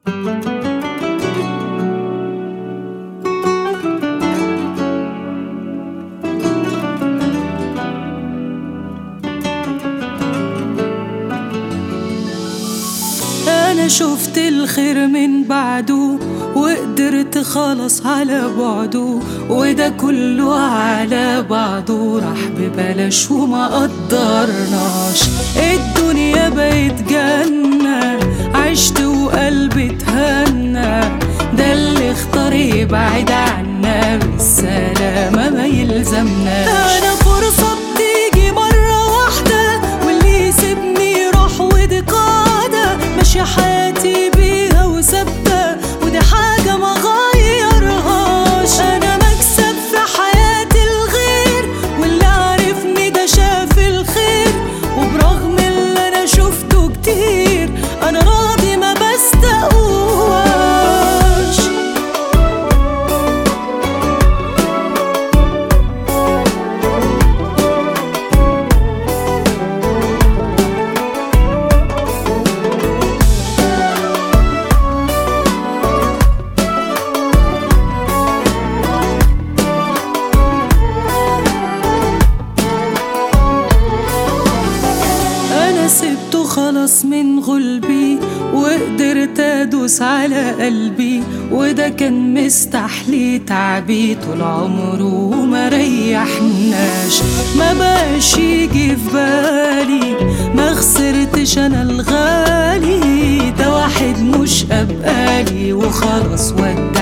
أنا شفت الخير من بعده وقدرت خلاص على بعده وده كله على بعضه راح ببلاش وما قدرناش الدنيا بقت جنة عشت وقلبي اتهنى ده اللي اختار يبعد عنا بالسلامة ما يلزمناش أنا فرصة بتيجي مرة واحدة واللي يسيبني يروح ودي قاعدة ماشية حياتي بيها وثابتة ودي حاجة ما غيرهاش أنا مكسب في حياة الغير واللي عارفني ده شاف الخير وبرغم اللي أنا شفته كتير أنا راضي ما بستقواش انا سبته خلاص من غلبي وقدرت ادوس على قلبي وده كان مستحلي تعبي طول عمره وما ريحناش ما بقاش يجي في بالي ما خسرتش انا الغالي ده واحد مش ابقالي وخلاص وداني